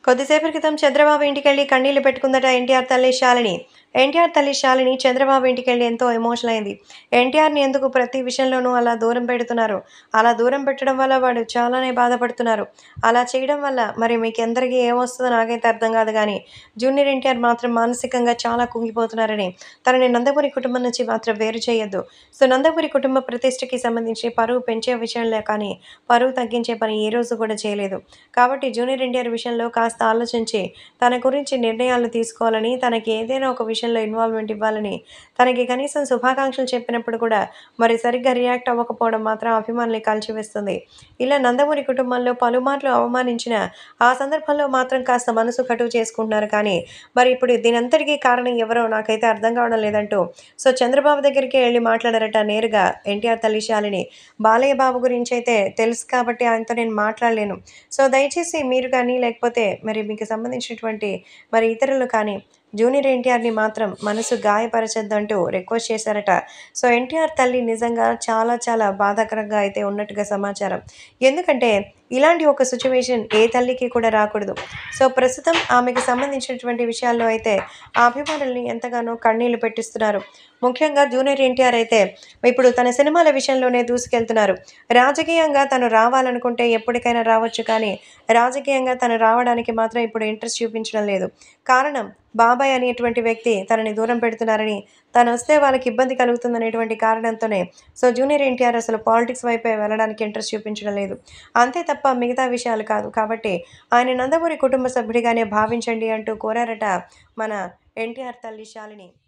కొద్దిసేపటి క్రితం చంద్రబాబు ఇంటికెళ్ళి కన్నీళ్లు పెట్టుకుందట ఎన్టీఆర్ తల్లి శాలిని ఎన్టీఆర్ తల్లి శాలిని చంద్రబాబు ఇంటికెళ్ళి ఎంతో ఎమోషనల్ అయింది ఎన్టీఆర్ని ఎందుకు ప్రతి విషయంలోనూ అలా దూరం పెడుతున్నారు అలా దూరం పెట్టడం వల్ల వాడు చాలానే బాధపడుతున్నారు అలా చేయడం వల్ల మరి మీకు ఎందరికీ ఏమొస్తుందో నాకైతే అర్థం కాదు కానీ జూనియర్ ఎన్టీఆర్ మాత్రం మానసికంగా చాలా కుంగిపోతున్నారని తనని నందమూరి కుటుంబం నుంచి మాత్రం వేరు చేయొద్దు సో నందమూరి కుటుంబ ప్రతిష్టకి సంబంధించి పరువు పెంచే విషయంలో కానీ పరువు తగ్గించే పని ఏ రోజు కూడా చేయలేదు కాబట్టి జూనియర్ ఎన్టీఆర్ విషయంలో కాస్త ఆలోచించి తన గురించి నిర్ణయాలు తీసుకోవాలని తనకి ఏదైనా ఒక విషయంలో ఇన్వాల్వ్మెంట్ ఇవ్వాలని తనకి కనీసం శుభాకాంక్షలు చెప్పినప్పుడు కూడా మరి సరిగ్గా రియాక్ట్ అవ్వకపోవడం మాత్రం అభిమానుల్ని కాల్చివేస్తుంది ఇలా నందమూరి కుటుంబంలో పలుమార్లు అవమానించిన ఆ సందర్భంలో మాత్రం కాస్త మనసు కటువు చేసుకుంటున్నారు కానీ మరి ఇప్పుడు దీనంతటికీ కారణం ఎవరో నాకైతే అర్థం కావడం లేదంటూ సో చంద్రబాబు దగ్గరికి వెళ్ళి మాట్లాడారట నేరుగా ఎన్టీఆర్ తల్లి శాలిని బాలయ్య బాబు గురించి అయితే తెలుసు కాబట్టి ఆయనతో నేను మాట్లాడలేను సో దయచేసి మీరు కానీ లేకపోతే మరి మీకు సంబంధించినటువంటి మరి ఇతరులు కానీ జూనియర్ ఎన్టీఆర్ని మాత్రం మనసు గాయపరచొద్దంటూ రిక్వెస్ట్ చేశారట సో ఎన్టీఆర్ తల్లి నిజంగా చాలా చాలా బాధాకరంగా అయితే ఉన్నట్టుగా సమాచారం ఎందుకంటే ఇలాంటి ఒక సిచ్యువేషన్ ఏ తల్లికి కూడా రాకూడదు సో ప్రస్తుతం ఆమెకి సంబంధించినటువంటి విషయాల్లో అయితే ఆ అభిమానుల్ని ఎంతగానో కన్నీళ్లు పెట్టిస్తున్నారు ముఖ్యంగా జూనియర్ ఎన్టీఆర్ అయితే ఇప్పుడు తన సినిమాల విషయంలోనే దూసుకెళ్తున్నారు రాజకీయంగా తను రావాలనుకుంటే ఎప్పటికైనా రావచ్చు కానీ రాజకీయంగా తను రావడానికి మాత్రం ఇప్పుడు ఇంట్రెస్ట్ చూపించడం లేదు కారణం బాబాయ్ అనేటువంటి వ్యక్తి తనని దూరం పెడుతున్నారని తను వస్తే వాళ్ళకి ఇబ్బంది కలుగుతుందనేటువంటి కారణంతోనే సో జూనియర్ ఎన్టీఆర్ అసలు పాలిటిక్స్ వైపే వెళ్ళడానికి ఇంట్రెస్ట్ చూపించడం లేదు అంతే తప్ప మిగతా విషయాలు కాదు కాబట్టి ఆయన నందమూరి కుటుంబ సభ్యుడిగానే భావించండి అంటూ కోరారట మన ఎన్టీఆర్ తల్లి శాలిని